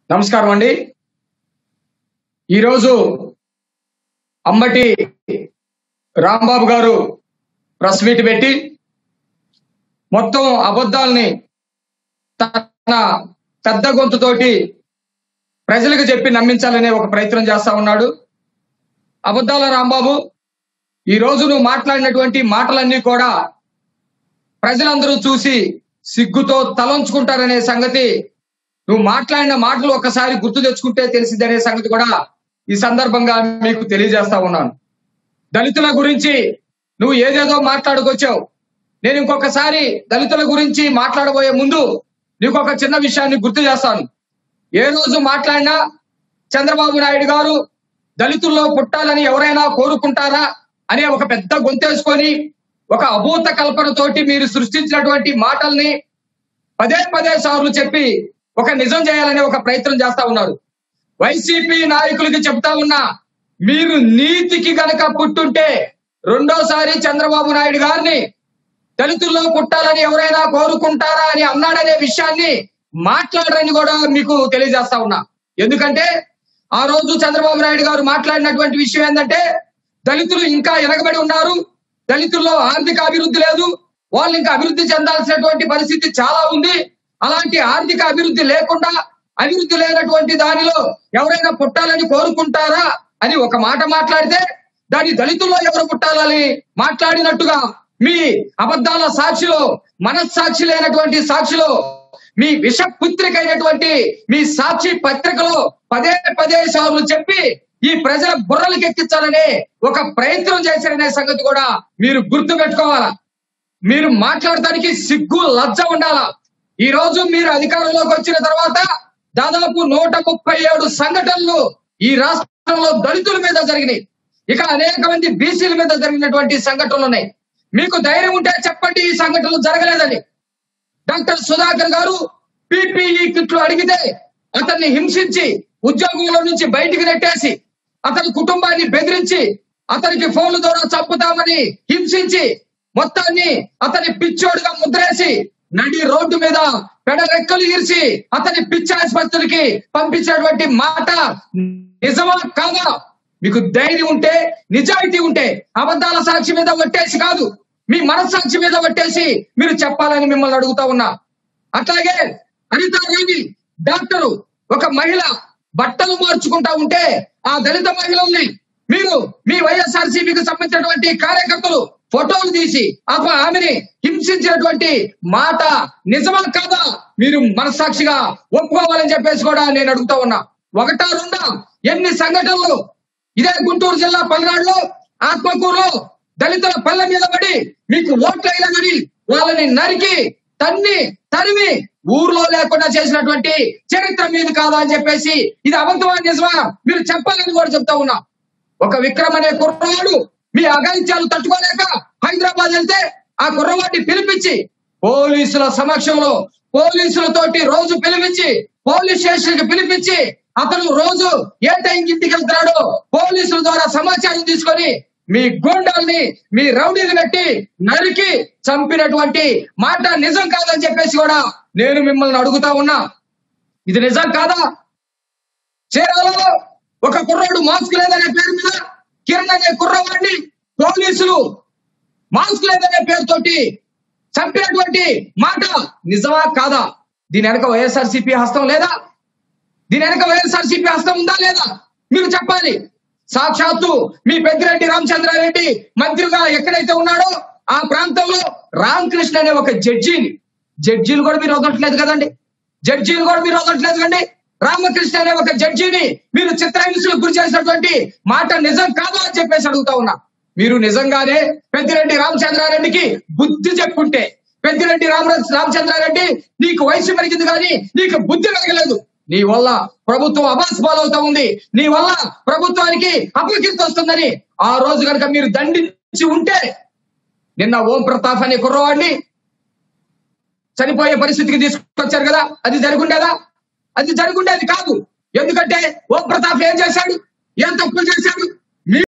నమస్కారం అండి ఈరోజు అమ్మటి రాంబాబు గారు ప్రెస్ మీట్ పెట్టి మొత్తం అబద్ధాలని తన పెద్ద గొంతుతోటి ప్రజలకు చెప్పి నమ్మించాలనే ఒక ప్రయత్నం చేస్తా ఉన్నాడు అబద్ధాల రాంబాబు ఈ రోజు నువ్వు మాట్లాడినటువంటి మాటలన్నీ కూడా ప్రజలందరూ చూసి సిగ్గుతో తలంచుకుంటారనే సంగతి నువ్వు మాట్లాడిన మాటలు ఒకసారి గుర్తు తెచ్చుకుంటే తెలిసిద్దనే సంగతి కూడా ఈ సందర్భంగా మీకు తెలియజేస్తా ఉన్నాను దళితుల గురించి నువ్వు ఏదేదో మాట్లాడుకొచ్చావు నేను ఇంకొకసారి దళితుల గురించి మాట్లాడబోయే ముందు నీకు ఒక చిన్న విషయాన్ని గుర్తు చేస్తాను ఏ రోజు మాట్లాడినా చంద్రబాబు నాయుడు గారు దళితుల్లో పుట్టాలని ఎవరైనా కోరుకుంటారా అనే ఒక పెద్ద గొంతేసుకొని ఒక అభూత కల్పనతోటి మీరు సృష్టించినటువంటి మాటల్ని పదే పదే సార్లు చెప్పి ఒక నిజం చేయాలనే ఒక ప్రయత్నం చేస్తా ఉన్నారు వైసీపీ నాయకులకి చెప్తా ఉన్నా మీరు నీతికి గనక పుట్టుంటే రెండోసారి చంద్రబాబు నాయుడు గారిని దళితుల్లో పుట్టాలని ఎవరైనా కోరుకుంటారా అని అన్నాడనే విషయాన్ని మాట్లాడరని కూడా మీకు తెలియజేస్తా ఉన్నా ఎందుకంటే ఆ రోజు చంద్రబాబు నాయుడు గారు మాట్లాడినటువంటి విషయం ఏంటంటే దళితులు ఇంకా ఎనగబడి ఉన్నారు దళితుల్లో ఆర్థిక అభివృద్ధి లేదు వాళ్ళు ఇంకా అభివృద్ధి చెందాల్సినటువంటి పరిస్థితి చాలా ఉంది అలాంటి ఆర్థిక అభివృద్ధి లేకుండా అభివృద్ధి లేనటువంటి దానిలో ఎవరైనా పుట్టాలని కోరుకుంటారా అని ఒక మాట మాట్లాడితే దాని దళితుల్లో ఎవరు పుట్టాలని మాట్లాడినట్టుగా మీ అబద్ధాల సాక్షిలో మనస్సాక్షి లేనటువంటి సాక్షిలో మీ విషపుత్రికైనటువంటి మీ సాక్షి పత్రికలో పదే పదే సార్లు చెప్పి ఈ ప్రజల బుర్రలకు ఎక్కించాలనే ఒక ప్రయత్నం చేశారనే సంగతి కూడా మీరు గుర్తు పెట్టుకోవాలా మీరు మాట్లాడటానికి సిగ్గు లజ్జ ఉండాలా ఈ రోజు మీరు అధికారంలోకి వచ్చిన తర్వాత దాదాపు నూట ముప్పై ఏడు సంఘటనలు ఈ రాష్ట్రంలో దళితుల మీద జరిగినాయి ఇక అనేక మంది బీసీల మీద జరిగినటువంటి సంఘటనలు ఉన్నాయి మీకు ధైర్యం ఉంటే చెప్పండి ఈ సంఘటనలు జరగలేదని డాక్టర్ సుధాకర్ గారు పిపిఈ కిట్లు అడిగితే అతన్ని హింసించి ఉద్యోగంలో నుంచి బయటికి నెట్టేసి అతని కుటుంబాన్ని బెదిరించి అతనికి ఫోన్ల ద్వారా చంపుతామని హింసించి మొత్తాన్ని అతని పిచ్చోడుగా ముద్రేసి నడి రోడ్డు మీద పెడరెక్కలు ఈర్చి అతని పిచ్చి ఆసుపత్రికి పంపించినటువంటి మాట నిజమా కాదా మీకు ధైర్యం ఉంటే నిజాయితీ ఉంటే అబద్ధాల సాక్షి మీద ఒట్టేసి కాదు మీ మనస్సాక్షి మీద ఒట్టేసి మీరు చెప్పాలని మిమ్మల్ని అడుగుతా ఉన్నా అట్లాగే అనిత రవి డాక్టరు ఒక మహిళ బట్టలు మార్చుకుంటా ఉంటే ఆ దళిత మహిళల్ని మీరు మీ వైఎస్ఆర్సీపీకి సంబంధించినటువంటి కార్యకర్తలు ఫోటోలు తీసి అథవా ఆమెని హింసించినటువంటి మాట నిజమా కాదా మీరు మనస్సాక్షిగా ఒప్పుకోవాలని చెప్పేసి కూడా నేను అడుగుతా ఉన్నా ఒకటా రెండా ఎన్ని సంఘటనలు ఇదే గుంటూరు జిల్లా పల్నాడులో ఆత్మకూరులో దళితుల పళ్ళ మీద పడి మీకు ఓట్లు వేయాలని వాళ్ళని నరికి తన్ని తరిమి ఊర్లో లేకుండా చేసినటువంటి చరిత్ర మీది కాదా అని చెప్పేసి ఇది అబద్ధమా నిజమా మీరు చెప్పాలని కూడా చెప్తా ఉన్నా ఒక విక్రమ్ అనే కుర్రవాడు మీ అగాయిత్యాలు తట్టుకోలేక హైదరాబాద్ వెళ్తే ఆ కుర్రవాడిని పిలిపించి పోలీసుల సమక్షంలో పోలీసులతోటి రోజు పిలిపించి పోలీస్ స్టేషన్ కి పిలిపించి అతను రోజు ఏ టైంకి ఇంటికి వెళ్తున్నాడో పోలీసుల ద్వారా సమాచారం తీసుకొని మీ గూండాల్ని మీ రౌడీని పెట్టి నరికి చంపినటువంటి మాట నిజం కాదని చెప్పేసి కూడా నేను మిమ్మల్ని అడుగుతా ఉన్నా ఇది నిజం కాదా చీరాలలో ఒక కుర్రాడు మాస్క్ లేదనే పేరు మీద కిరణ్ అనే కుర్రవాడిని పోలీసులు మాస్క్ లేదనే పేరుతోటి చంపినటువంటి మాట నిజమా కాదా దీని వెనక వైఎస్ఆర్సీపీ హస్తం లేదా దీని వెనక వైఎస్ఆర్సీపీ హస్తం ఉందా లేదా మీరు చెప్పాలి సాక్షాత్తు మీ పెద్దిరెడ్డి రామచంద్రారెడ్డి మంత్రిగా ఎక్కడైతే ఉన్నాడో ఆ ప్రాంతంలో రామకృష్ణ అనే ఒక జడ్జిని జడ్జీలు కూడా మీరు వదలట్లేదు కదండి జడ్జీలు కూడా మీరు వదలట్లేదు కండి రామకృష్ణ అనే ఒక జడ్జిని మీరు చిత్రహింసలకు గురి చేసినటువంటి మాట నిజం కాదా అని చెప్పేసి అడుగుతా ఉన్నా మీరు నిజంగానే పెద్దిరెడ్డి రామచంద్రారెడ్డికి బుద్ధి చెప్పుంటే పెద్దిరెడ్డి రామ రామచంద్రారెడ్డి నీకు వయసు పెరిగింది కానీ నీకు బుద్ధి పెరగలేదు నీ వల్ల ప్రభుత్వం అబాస్ పాలవుతా ఉంది నీ వల్ల ప్రభుత్వానికి అపకీర్తి వస్తుందని ఆ రోజు కనుక మీరు దండించి ఉంటే నిన్న ఓం ప్రతాప్ అనే కుర్రవాడిని చనిపోయే పరిస్థితికి తీసుకొచ్చారు కదా అది జరుగుండేదా అది జరుగుండేది కాదు ఎందుకంటే ఓం ప్రతాప్ ఏం చేశాడు ఏం తప్పులు చేశాడు